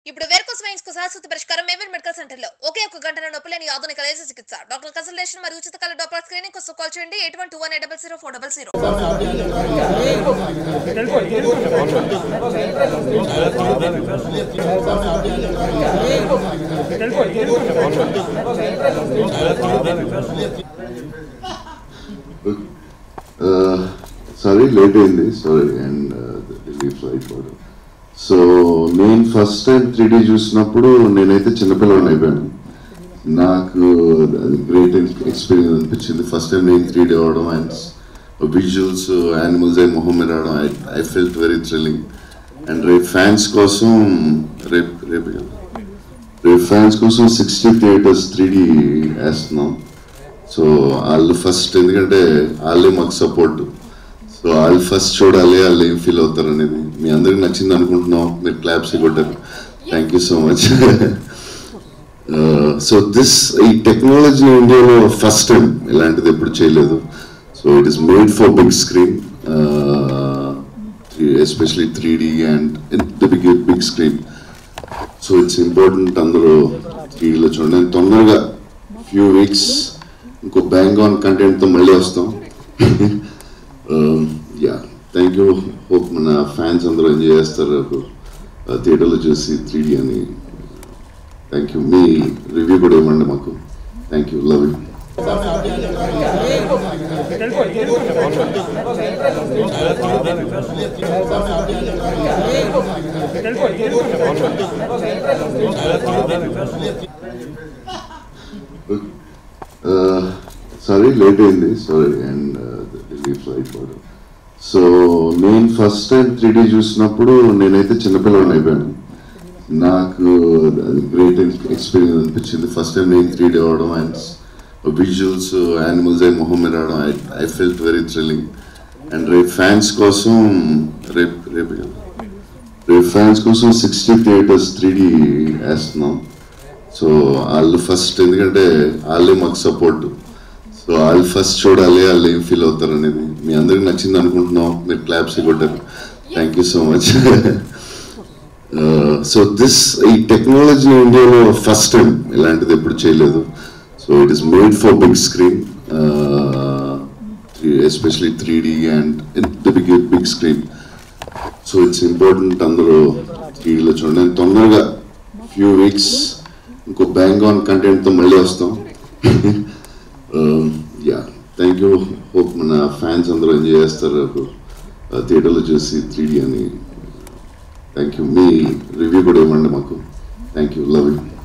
ఇప్పుడు varicose veins కు శాశ్వత పరిష్కారం మేవర్ మెడికల్ సెంటర్ లో ఒకే ఒక గంటల నొప్పి లేని ఆధునిక లేజర్ చికిత్స డాక్టర్ కన్సల్టేషన్ మరియు ఉచిత కల డాక్టర్ స్క్రీనింగ్ కోసం కాల్ చేయండి eight one two one eight double zero four double zero sorry late అయింది సారీ అండ్ ఢిల్లీ ఫ్లైట్ కూడా సో నేను ఫస్ట్ టైం త్రీ డీ చూసినప్పుడు నేనైతే చిన్నపిల్లవాడిని అయిపోయాను నాకు గ్రేట్ ఎక్స్పీరియన్స్ అనిపించింది ఫస్ట్ టైం నేను త్రీ డీ అవడం అండ్ విజువల్స్ యానిమల్స్ అయి మొహం మీద రావడం I I felt very thrilling and రేపు ఫ్యాన్స్ కోసం రేపు రేపు కదా రేపు ఫ్యాన్స్ కోసం సిక్స్టీ థియేటర్స్ త్రీ డీ వేస్తున్నాం సో వాళ్ళు ఫస్ట్ ఎందుకంటే వాళ్ళే మాకు సపోర్ట్ సో వాళ్ళు ఫస్ట్ చూడాలి వాళ్ళు ఏం ఫీల్ అవుతారు అనేది మీ అందరికి నచ్చింది అనుకుంటున్నాం మీరు క్లాప్స్ కొట్టారు thank you so much so this ఈ టెక్నాలజీ ఇండియాలో ఫస్ట్ టైం ఇలాంటిది ఎప్పుడు చేయలేదు so it is made for big screen especially three D and the big big screen so it's important అందరూ టీవీలో చూడండి నేను తొందరగా ఫ్యూ వీక్స్ ఇంకో బ్యాంగ్ ఆన్ కంటెంట్తో మళ్ళీ వస్తాం యా థ్యాంక్ యూ హోప్ మన ఫ్యాన్స్ అందరూ ఎంజాయ్ చేస్తారు థియేటర్లో చూసి త్రీ డీ అని థ్యాంక్ యూ మీ రివ్యూ కూడా ఇవ్వండి మాకు thank you love you sorry late అయింది సారీ అండ్ ఢిల్లీ ఫ్లైట్ కూడా సో నేను ఫస్ట్ టైం త్రీ డీ చూసినప్పుడు నేనైతే చిన్నపిల్లవాడిని అయిపోయాను నాకు గ్రేట్ ఎక్స్పీరియన్స్ అనిపించింది ఫస్ట్ టైం నేను త్రీ డీ అవడం అండ్ విజువల్స్ యానిమల్స్ అయి మొహం మీద రావడం I I felt very thrilling and రేపు ఫ్యాన్స్ కోసం రేపు రేపు కదా రేపు ఫ్యాన్స్ కోసం సిక్స్టీ థియేటర్స్ త్రీ డీ వేస్తున్నాం సో వాళ్ళు ఫస్ట్ ఎందుకంటే వాళ్ళే మాకు సపోర్ట్ సో వాళ్ళు ఫస్ట్ చూడాలి వాళ్ళు ఏం ఫీల్ అవుతారు అనేది మీ అందరికి నచ్చింది అనుకుంటున్నాం మీరు క్లాప్స్ కొట్టారు thank you so much so this ఈ టెక్నాలజీ ఇండియాలో ఫస్ట్ టైం ఇలాంటిది ఎప్పుడు చేయలేదు so it is made for big screen especially three D and the big big screen so it's important అందరూ టీవీలో చూడండి నేను తొందరగా ఫ్యూ వీక్స్ ఇంకో బ్యాంగ్ ఆన్ కంటెంట్తో మళ్ళీ వస్తాం యా థ్యాంక్ యూ హోప్ మన ఫ్యాన్స్ అందరూ ఎంజాయ్ చేస్తారు థియేటర్లో చూసి త్రీ డీ అని థ్యాంక్ యూ మీ రివ్యూ కూడా ఇవ్వండి మాకు థ్యాంక్ యూ లవ్ యూ